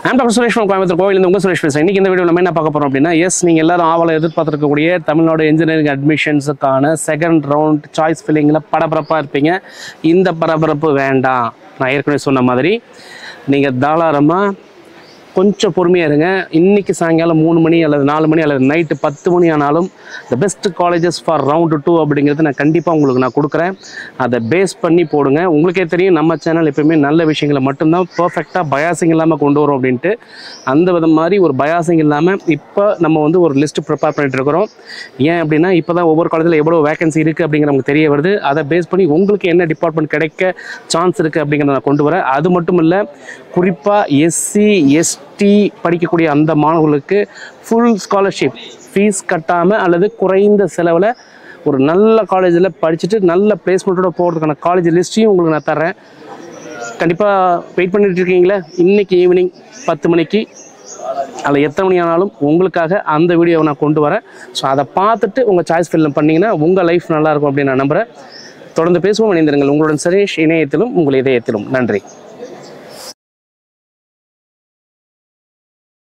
நான் doctor Suresh from Coimbatore கோயிலேருந்து உங்கள் சுரேஷ் பேசுகிறேன் இன்றைக்கி இந்த வீடியோ நம்ம என்ன பார்க்க போகிறோம் அப்படின்னா எஸ் நீங்கள் எல்லாரும் ஆவலை எதிர்பார்த்துருக்கக்கூடிய தமிழ்நாடு இன்ஜினியரிங் அட்மிஷன்ஸுக்கான செகண்ட் ரவுண்ட் சாய்ஸ் ஃபில்லிங்கில் பரபரப்பாக இருப்பீங்க இந்த பரபரப்பு வேண்டாம் நான் ஏற்கனவே சொன்ன மாதிரி நீங்கள் தாராளமாக கொஞ்சம் பொறுமையாக இருங்க இன்றைக்கி சாயங்காலம் மூணு மணி அல்லது நாலு மணி அல்லது நைட்டு பத்து மணி ஆனாலும் the best colleges for round two அப்படிங்கிறது நான் கண்டிப்பாக உங்களுக்கு நான் கொடுக்குறேன் அதை பேஸ் பண்ணி போடுங்க உங்களுக்கே தெரியும் நம்ம சேனல் எப்பயுமே நல்ல விஷயங்களை மட்டும்தான் பர்ஃபெக்டாக பயாசிங் இல்லாமல் கொண்டு வரோம் அப்படின்ட்டு அந்த விதம் மாதிரி ஒரு பயாசிங் இல்லாமல் இப்போ நம்ம வந்து ஒரு லிஸ்ட் ப்ரிப்பேர் பண்ணிட்டு இருக்கிறோம் ஏன் அப்படின்னா இப்போ தான் ஒவ்வொரு காலேஜில் எவ்வளோ வேகன்சி இருக்குது அப்படிங்கிற நமக்கு தெரிய வருது அதை பேஸ் பண்ணி உங்களுக்கு என்ன டிபார்ட்மெண்ட் கிடைக்க சான்ஸ் இருக்குது அப்படிங்கிறத நான் கொண்டு வரேன் அது மட்டும் இல்லை குறிப்பாக எஸ்சி எஸ்டி படிக்கக்கூடிய அந்த மாணவர்களுக்கு ஃபுல் ஸ்காலர்ஷிப் ஃபீஸ் கட்டாமல் அல்லது குறைந்த செலவில் ஒரு நல்ல காலேஜில் படிச்சுட்டு நல்ல பிளேஸ்மெண்ட்டோட போகிறதுக்கான காலேஜ் லிஸ்ட்டையும் உங்களுக்கு நான் தரேன் கண்டிப்பாக வெயிட் பண்ணிட்டு இருக்கீங்களே இன்றைக்கி ஈவினிங் பத்து மணிக்கு அதில் எத்தனை மணி ஆனாலும் உங்களுக்காக அந்த வீடியோவை நான் கொண்டு வரேன் ஸோ அதை பார்த்துட்டு உங்கள் சாய்ஸ் ஃபில் பண்ணிங்கன்னா உங்கள் லைஃப் நல்லாயிருக்கும் அப்படின்னு நான் நம்புகிறேன் தொடர்ந்து பேசுவோம் இணைந்திருங்கள் உங்களுடன் சரேஷ் இணையத்திலும் உங்கள் இதயத்திலும் நன்றி